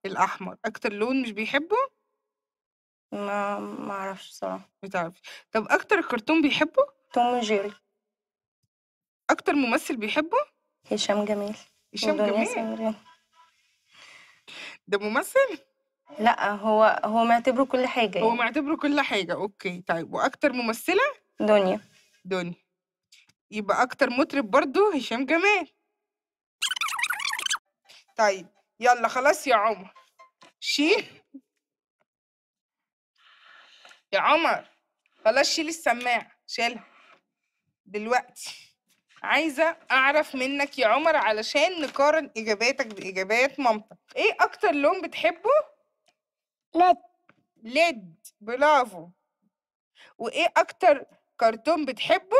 الاحمر اكتر لون مش بيحبه ما ما اعرفش بصراحه بتعرفي طب اكتر كرتون بيحبه توم وجيري اكتر ممثل بيحبه هشام جميل هشام ودنيا جميل سمير ده ممثل لا هو هو معتبره كل حاجه هو يعني. معتبره كل حاجة اوكي طيب واكتر ممثلة دنيا دنيا يبقى اكتر مطرب برضو هشام جمال طيب يلا خلاص يا عمر شيل يا عمر خلاص شيل السماعة شيلها دلوقتي عايزة أعرف منك يا عمر علشان نقارن إجاباتك بإجابات مامتك إيه أكتر لون بتحبه؟ لا ليد برافو وإيه أكتر كرتون بتحبه؟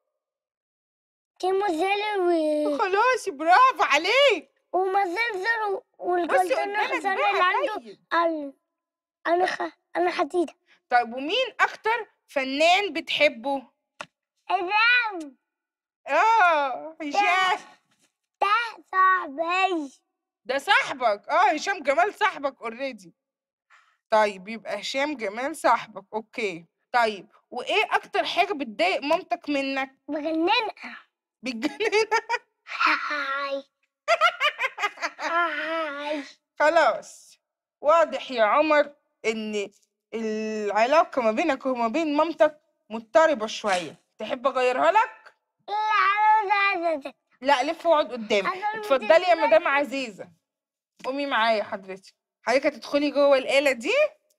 كيمو زلوي خلاص برافو عليك ومزلزل بصي والكرتون قدامك الحصان بقى اللي عنده طيب ال- انا خ... انا حديدة طيب ومين أكتر فنان بتحبه؟ الرام آه هشام ده صعبي ده صاحبك اه هشام جمال صاحبك اوريدي طيب يبقى هشام جمال صاحبك اوكي طيب وايه اكتر حاجة بتضايق مامتك منك بغننها بتجننك هاي هاي خلاص واضح يا عمر ان العلاقة ما بينك وما بين مامتك مضطربة شوية تحب اغيرها لك لا لا لا لا لف واقعد قدامي أنا اتفضلي يا متضايقة. مدام عزيزة قومي معايا حضرتك حضرتك هتدخلي جوه الآلة دي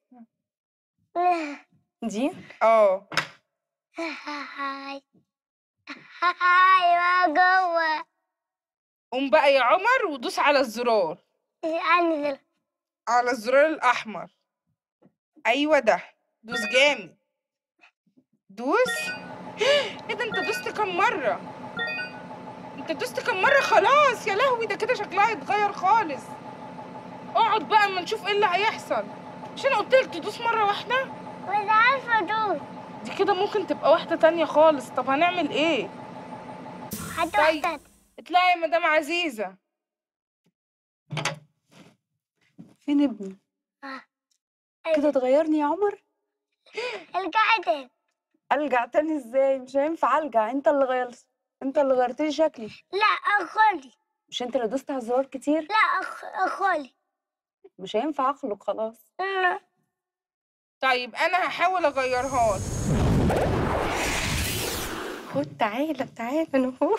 لا دي اه هاي هاي ما جوه قوم بقى يا عمر ودوس على الزرار انزل على الزرار الأحمر أيوة ده دوس جامد دوس ايه ده انت دوست كم مرة انت دوست كم مرة خلاص يا لهوي ده كده شكلها هيتغير خالص اقعد بقى اما نشوف ايه اللي هيحصل مش انا قلت لك تدوس مرة واحدة مش عارفة ادوس دي كده ممكن تبقى واحدة تانية خالص طب هنعمل ايه هات طيب. واحدة اطلعي يا مدام عزيزة فين ابني آه. كده تغيرني يا عمر ارجعي تاني الجع تاني ازاي مش هينفع الجع انت اللي غيرت انت اللي غيرت لي شكلي لا اخولي مش انت اللي دوست على الزرار كتير لا أخ... اخولي مش هينفع اخلق خلاص لا طيب انا هحاول اغيرها لك خد تعالى تعالى انا هو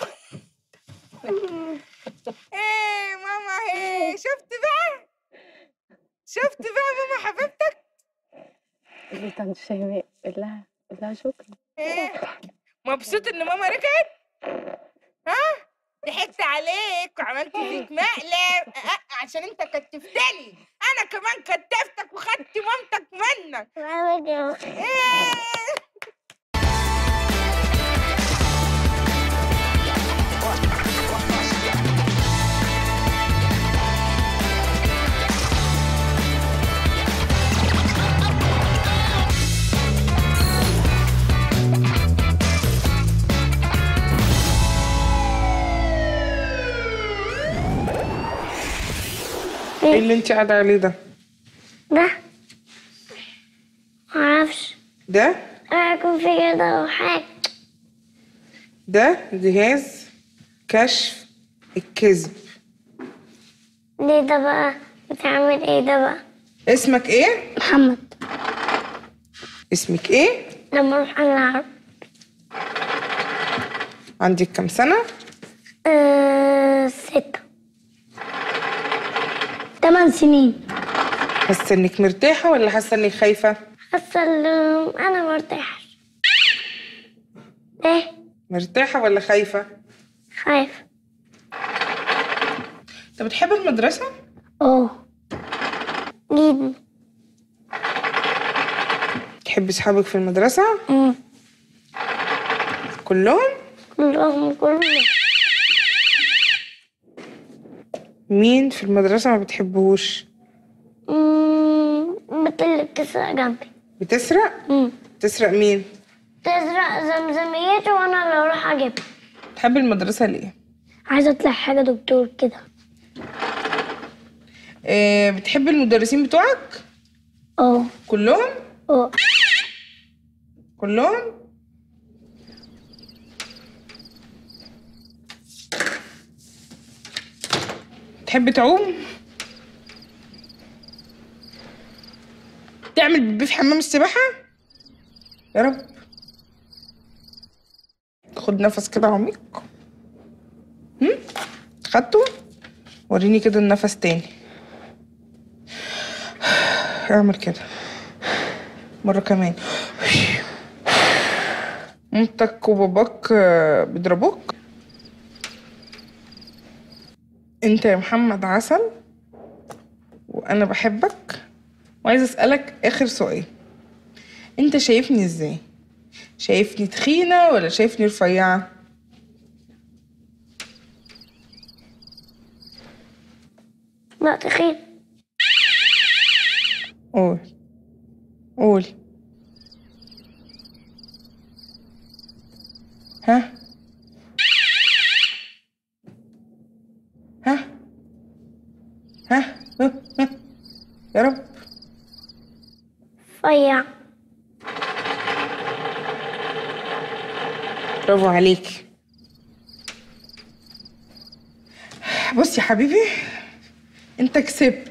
ايه ماما ايه شفت بقى شفت بقى ماما حبيبتك اللي كان شيماء قول لها قول لها شكرا ايه مبسوط ان ماما رجعت ها ضحكت عليك وعملت فيك مقلب أه، أه، عشان انت كتفتني انا كمان كتفتك وخدت مامتك منك ما ايه ايه اللي انت قاعده عليه ده ده معرفش ده هيكون في كده او حاجة ده جهاز كشف الكذب ليه ده بقى بتعمل ايه ده بقى اسمك ايه محمد اسمك ايه لما اروح العب عندك كام سنه أه... ستة تمن سنين حاسه انك مرتاحه ولا حاسه انك خايفه حاسة ان انا مرتاحة ايه مرتاحه ولا خايفه خايفة انت بتحب المدرسه اه جدا تحب اصحابك في المدرسه أمم. كلهم كلهم كلهم مين في المدرسه ما بتحبهوش أمم، مثل اللي بتسرق جنبي بتسرق أمم. تسرق مين تسرق زمزميتي وانا اللي اروح اجيبها تحب المدرسه ليه عايزة اطلع حاجة دكتور كده آه بتحب المدرسين بتوعك اه كلهم اه كلهم تحب تعوم تعمل بيبي في حمام السباحة يا رب خد نفس كده عميق هم؟ خدته وريني كده النفس تاني اعمل كده مرة كمان مامتك وباباك آه، بيضربوك انت يا محمد عسل وانا بحبك وعايزه اسالك اخر سؤال انت شايفني ازاي شايفني تخينه ولا شايفني رفيعه لا تخيل قول قول ها ها ها ها ها. يا رب رفيع برافو عليك بص يا حبيبي انت كسبت